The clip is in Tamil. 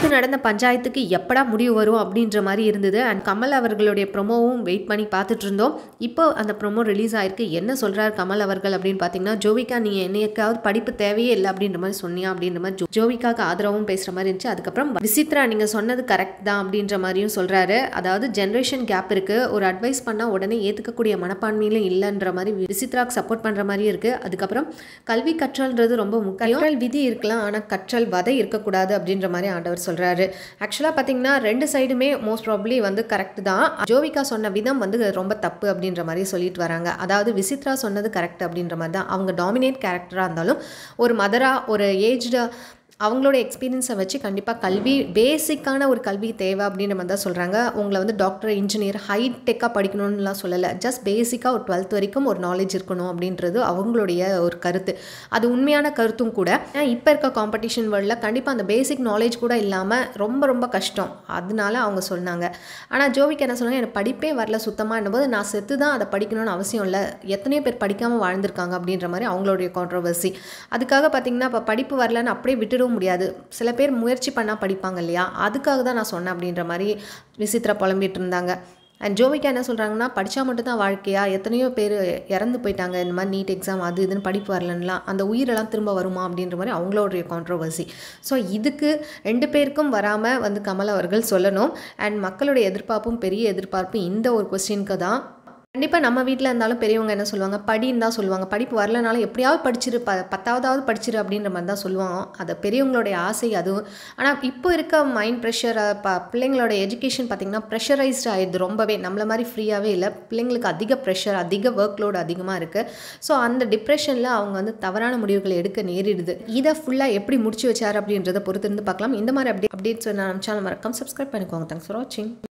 நேற்று நடந்த பஞ்சாயத்துக்கு எப்படா முடிவு வரும் அப்படின்ற மாதிரி இருந்தது அண்ட் கமல் அவர்களுடைய ப்ரொமோவும் வெயிட் பண்ணி பார்த்துட்டு இருந்தோம் இப்போ அந்த ப்ரொமோ ரிலீஸ் ஆயிருக்கு என்ன சொல்கிறார் கமல் அவர்கள் அப்படின்னு பார்த்தீங்கன்னா ஜோவிகா நீ என்னைக்காவது படிப்பு தேவையே இல்லை அப்படின்ற மாதிரி சொன்னியா அப்படின்ற மாதிரி ஜோ- ஜோவிகாக்கு ஆதரவும் பேசுகிற மாதிரி இருந்துச்சு அதுக்கப்புறம் விசித்ரா நீங்கள் சொன்னது கரெக்ட் தான் அப்படின்ற மாதிரியும் சொல்கிறாரு அதாவது ஜென்ரேஷன் கேப் இருக்குது ஒரு அட்வைஸ் பண்ணால் உடனே ஏற்றுக்கக்கூடிய மனப்பான்மையிலும் இல்லைன்ற மாதிரி விசித்ராக்கு சப்போர்ட் பண்ணுற மாதிரியும் இருக்குது அதுக்கப்புறம் கல்வி கற்றல்ன்றது ரொம்ப முக்கியம் கற்றல் விதி இருக்கலாம் ஆனால் கற்றல் வதை இருக்கக்கூடாது அப்படின்ற மாதிரி ஆண்டவர் சொல்கிறாரு ஆக்சுவலாக பார்த்தீங்கன்னா ரெண்டு சைடுமே மோஸ்ட் ப்ராப்ளி வந்து கரெக்ட் தான் ஜோவிகா சொன்ன விதம் வந்து ரொம்ப தப்பு அப்படின்ற மாதிரி சொல்லிட்டு வராங்க அதாவது விசித்ரா சொன்னது கரெக்ட் அப்படின்ற மாதிரி தான் அவங்க டாமினேட் கேரக்டராக இருந்தாலும் ஒரு மதராக ஒரு ஏஜ்டு அவங்களோட எக்ஸ்பீரியன்ஸை வச்சு கண்டிப்பாக கல்வி பேசிக்கான ஒரு கல்வி தேவை அப்படின்ற மாதிரி தான் சொல்கிறாங்க உங்களை வந்து டாக்டர் இன்ஜினியர் ஹை டெக்காக படிக்கணும்னுலாம் சொல்லலை ஜஸ்ட் பேசிக்காக ஒரு டுவெல்த் வரைக்கும் ஒரு நாலேஜ் இருக்கணும் அப்படின்றது அவங்களுடைய ஒரு கருத்து அது உண்மையான கருத்தும் கூட ஏன்னா இப்போ இருக்க காம்படிஷன் வேர்ல்டில் கண்டிப்பாக அந்த பேசிக் நாலேஜ் கூட இல்லாமல் ரொம்ப ரொம்ப கஷ்டம் அதனால அவங்க சொன்னாங்க ஆனால் ஜோவிக்கு என்ன சொன்னாங்க எனக்கு படிப்பே வரல சுத்தமாக என்னும்போது நான் செத்து தான் அதை படிக்கணும்னு அவசியம் இல்லை எத்தனையோ பேர் படிக்காமல் வாழ்ந்திருக்காங்க அப்படின்ற மாதிரி அவங்களுடைய கான்ட்ரவர்சி அதுக்காக பார்த்தீங்கன்னா இப்போ படிப்பு வரலன்னு அப்படியே விட்டுடவும் முடியாது சில பேர் முயற்சி பண்ணால் படிப்பாங்க இல்லையா அதுக்காக தான் நான் சொன்னேன் அப்படின்ற மாதிரி விசித்ரா புலம்பிட்டு இருந்தாங்க அண்ட் ஜோவிகா என்ன சொல்கிறாங்கன்னா படித்தா மட்டும்தான் வாழ்க்கையா எத்தனையோ பேர் இறந்து போயிட்டாங்க இந்த மாதிரி நீட் எக்ஸாம் அது இதுன்னு படிப்பு வரலன்னுலாம் அந்த உயிரெல்லாம் திரும்ப வருமா அப்படின்ற மாதிரி அவங்களுடைய கான்ட்ரவர்சி ஸோ இதுக்கு ரெண்டு பேருக்கும் வராமல் வந்து கமல் அவர்கள் சொல்லணும் அண்ட் மக்களுடைய எதிர்பார்ப்பும் பெரிய எதிர்பார்ப்பும் இந்த ஒரு கொஸ்டினுக்கு தான் கண்டிப்பாக நம்ம வீட்டில் இருந்தாலும் பெரியவங்க என்ன சொல்லுவாங்க படின்னு தான் சொல்லுவாங்க படிப்பு வரலனாலும் எப்படியாவது படிச்சிரு ப பத்தாவதாவது படிச்சிரு அப்படின்ற மாதிரி தான் சொல்லுவாங்க அது பெரியவங்களுடைய ஆசை அதுவும் ஆனால் இப்போ இருக்க மைண்ட் ப்ரெஷர் ப பிள்ளைங்களோட எஜுகேஷன் பார்த்திங்கன்னா ப்ரெஷரைஸ்ட் ஆயிடுது ரொம்பவே நம்மள மாதிரி ஃப்ரீயாகவே இல்லை பிள்ளைங்களுக்கு அதிக ப்ரெஷர் அதிக ஒர்க் லோடு அதிகமாக இருக்குது ஸோ அந்த டிப்ரெஷனில் அவங்க வந்து தவறான முடிவுகளை எடுக்க நேரிடுது இதை ஃபுல்லாக எப்படி முடிச்சு வச்சார் அப்படின்றத பொறுத்திருந்து பார்க்கலாம் இந்த மாதிரி அப்டேட் அப்டேட்ஸ் நம்ம சேனல் மறக்காம சப்ஸ்கிரைப் பண்ணிக்கோங்க தேங்க்ஸ் ஃபார் வாட்சிங்